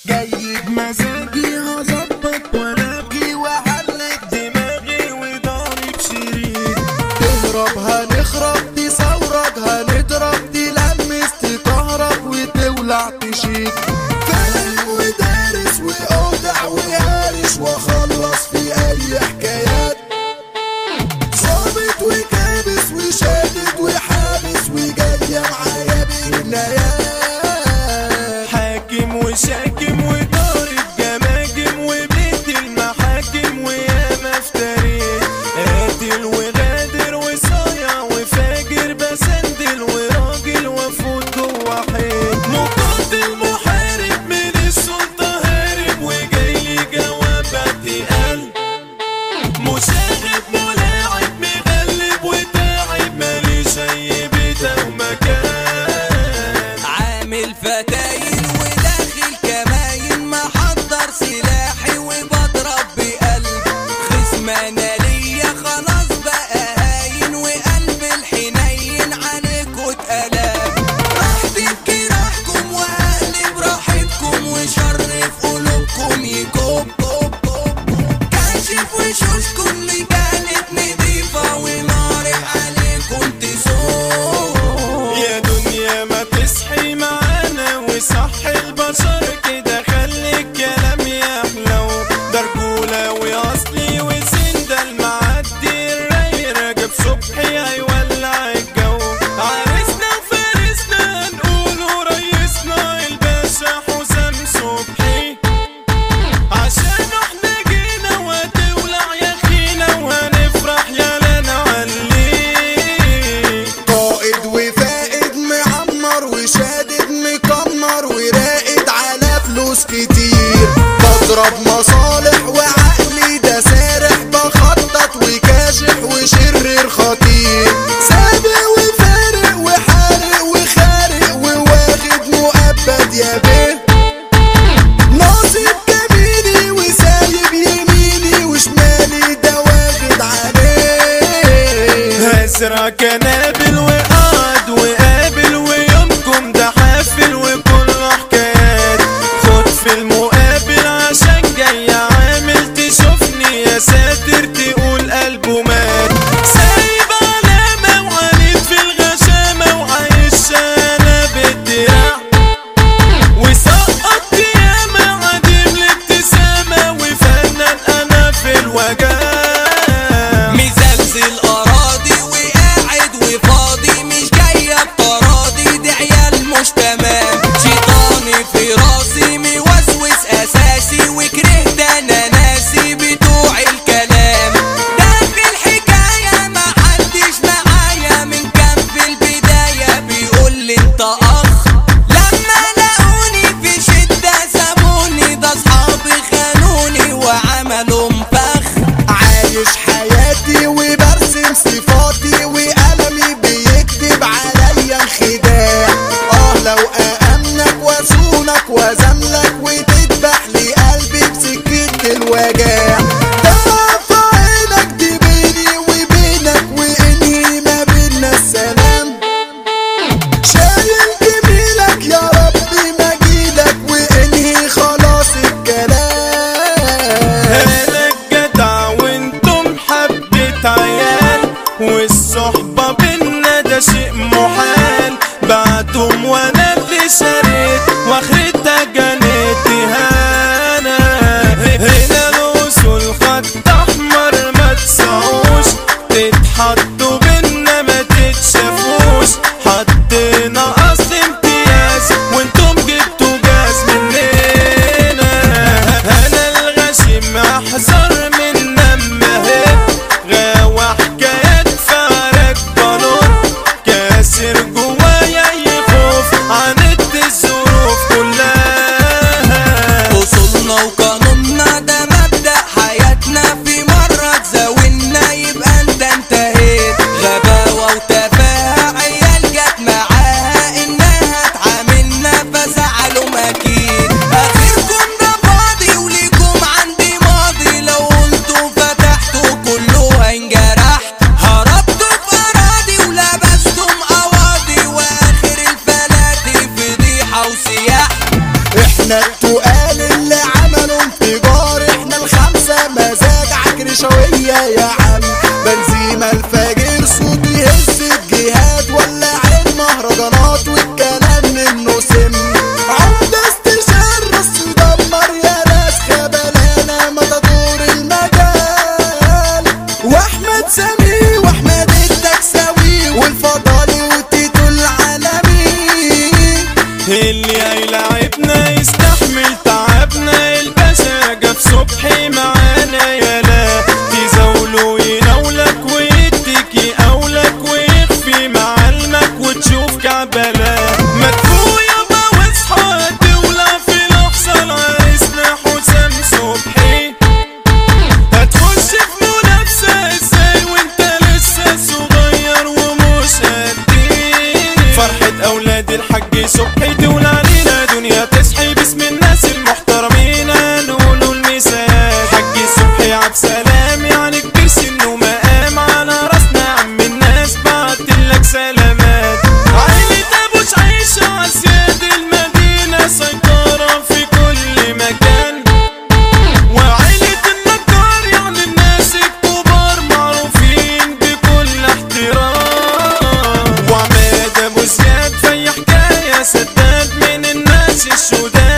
جاي بمزاجي هظبط والاقي واحلك دماغي وضارب شريط تهرب هنخرب تصورك هنضرب تلمس تكهرب وتولع تشيط فاهم ودارس واودع وهارش واخلص في اي حكايات ظابط وكابس وشادد وحابس وجاية معايا بجنايات حاكم وشاكم وضارب جماجم وبيت المحاكم وياما افتريت قاتل وغادر وصايع وفاجر بسندل وراجل وافوت جوا حيط مقاتل محارب من السلطة هارب وجاي لي جواباتي قلب مشاغب ملاعب مغلب وتاعب ماليش اي بيت او مكان عامل فتاين وداخل كماين محضر سلاحي وبضرب بقلب خصم انا ليا خلاص بقى هاين وقلب الحنين عليكوا اتقلب راح تبكي راحكم واقلب راحتكم وشرف قلوبكم يكب كب كب كاشف وشوشكم اللي كانت نضيفة وناري عليكم تسوق يا دنيا ما تصحي معانا وصح البشر كده خلي الكلام يحلو ده رجولة واصلي وسند المعدي الراي رجب صبحي هيولع الجو عرسنا وفارسنا نقوله ريسنا الباشا حسام صبحي عشان احنا جينا وتولع يا خينا وهنفرح يا لنا عليه قائد وفائد معمر وشادد مكمر وراقد على فلوس كتير بضرب مصالح وعقلي ده سارح بخطط وكاشح وشرير خطير سابق وفارق وحارق وخارق وواخد مؤبد يا بيه ناصب جميلي وسايب يميني وشمالي ده واخد عليه هزرع كنابل وقعد وقابل ويومكم ده حافل وكله حكايات خد في المقابل عشان جاي عامل تشوفني يا ساتر تقول قلبه مات سايب علامة وعنيد في الغشامة وعايش انا بالدراع وسقط ياما عديم الابتسامة وفنان انا في الوجع مزلزل اراضي وقاعد احنا التقال اللي عملوا انفجار احنا الخمسة مزاج عكر شوية يا عم بنزيمة الفجر صوت يهز الجهاد ولع المهرجانات والكلام منه سم عمدة استشار رص مدمر يا ناس خبلانة متدور المجال واحمد سامي واحمد الدكساوي والفضالي وتيتو العالمي اللي هيلاعبنا يستحمل تعبنا الباشا جاب صبحي معانا يلا تزاوله يناولك ويديك يقولك ويخفي معلمك وتشوف كعبلة مدفوع يابا واصحى تولع في لحظة العريسنا حسام صبحي هتخش في منافسة ازاي وانت لسه صغير ومش قدي فرحة اولاد الحاج صبحي تولى علينا دنيا تصحي باسم الناس المحترمين نقولوا المثال حاج صبحي عبد سلام يعني كبير سنه مقام على راسنا عم الناس بعتلك سلامات عيلة ابو شعيشة عسياد المدينة سيطرة في كل مكان وعيلة النجار يعني الناس الكبار معروفين بكل احترام وعماد ابو زياد في حكاية سداد من الناس الشداد